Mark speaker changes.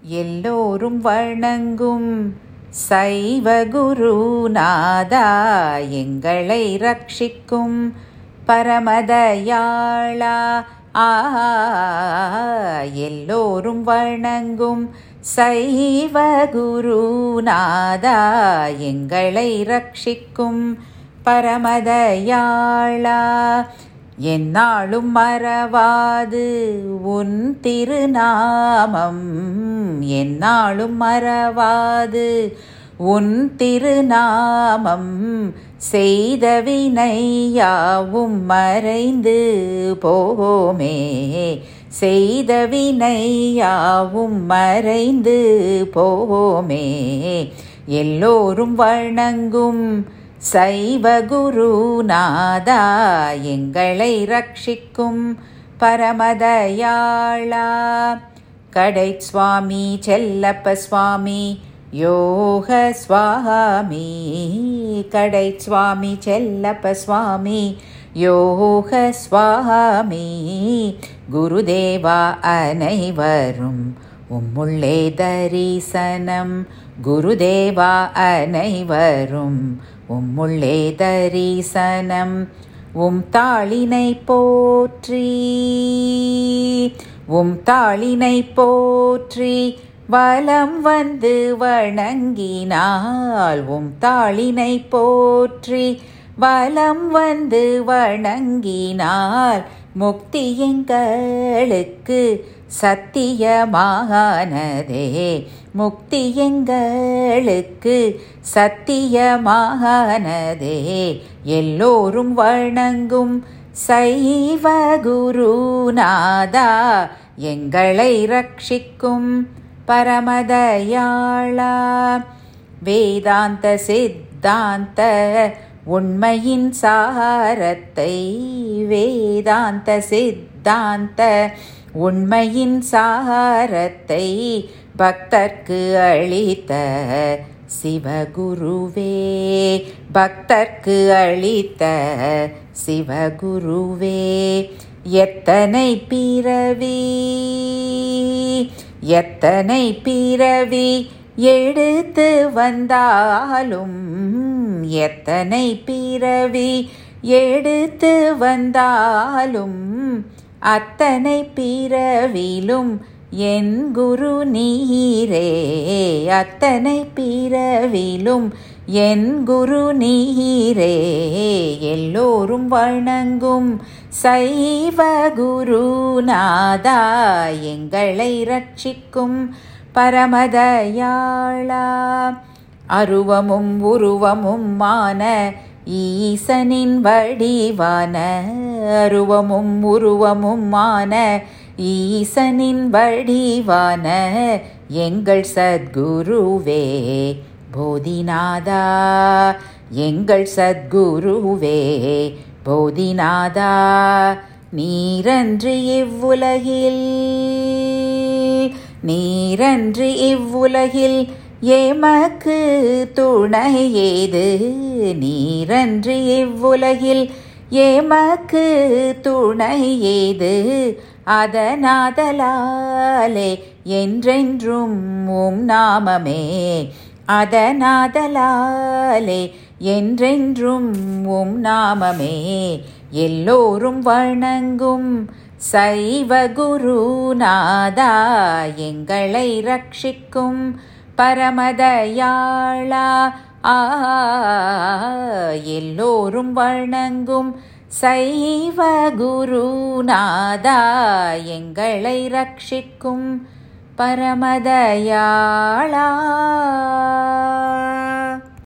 Speaker 1: எல்லோரும் வணங்கும் சைவ குருநாதா எங்களை ரட்சிக்கும் பரமதயாளா ஆ எல்லோரும் வணங்கும் சைவ குருநாதா எங்களை ரட்சிக்கும் பரமதயாளா என்னாலும் மறவாது உன் திருநாமம் என்னாலும் மறவாது உன் திருநாமம் செய்த வினையாவும் மறைந்து போமே செய்த வினையாவும் மறைந்து போமே எல்லோரும் வணங்கும் சைவ குருநாதா எங்களை ரட்சிக்கும் பரமதயாளா கடை சுவாமி செல்லப்ப சுவாமி யோக சுவாமி கடை சுவாமி செல்லப்ப சுவாமி யோக சுவாமி குருதேவா அனைவரும் உம்முள்ளே தரிசனம் குருதேவா அனைவரும் உம்முள்ளே தரிசனம் உம் தாளினை போற்றி உம் தாளினை போற்றி வலம் வந்து வணங்கினால் உம் தாளினை போற்றி வலம் வந்து வணங்கினால் முக்தி எங்களுக்கு சத்தியமானதே முக்தி எங்களுக்கு சத்தியமானதே எல்லோரும் வணங்கும் சைவ குருநாதா எங்களை ரட்சிக்கும் பரமதயாளா வேதாந்த சித்தாந்த உண்மையின் சாரத்தை வேதாந்த சித்தாந்த உண்மையின் சாரத்தை பக்தர்க்கு அளித்த சிவகுருவே பக்தர்க்கு அளித்த சிவகுருவே எத்தனை பிறவி எத்தனை பிறவி எடுத்து வந்தாலும் எத்தனை பிறவி எடுத்து வந்தாலும் அத்தனை பிறவிலும் என் குரு நீரே அத்தனை பிறவிலும் என் குரு நீரே எல்லோரும் வணங்கும் சைவ குருநாதா எங்களை ரட்சிக்கும் பரமதயாளா அருவமும் உருவமும் மான ஈசனின் வடிவான அருவமும் உருவமும் மான ஈசனின் வடிவான எங்கள் சத்குருவே போதிநாதா எங்கள் சத்குருவே போதிநாதா நீரன்று இவ்வுலகில் நீரன்று இவ்வுலகில் ஏமக்கு துணை ஏது நீரன்று இவ்வுலகில் ஏமக்கு துணை ஏது அதனாதலாலே என்றென்றும் உம் நாமமே அதனாதலாலே என்றென்றும் உம் நாமமே எல்லோரும் வணங்கும் சைவ குருநாதா எங்களை ரட்சிக்கும் பரமதயாளா ஆ எல்லோரும் வணங்கும் சைவ குருநாதா எங்களை ரட்சிக்கும் பரமதயாளா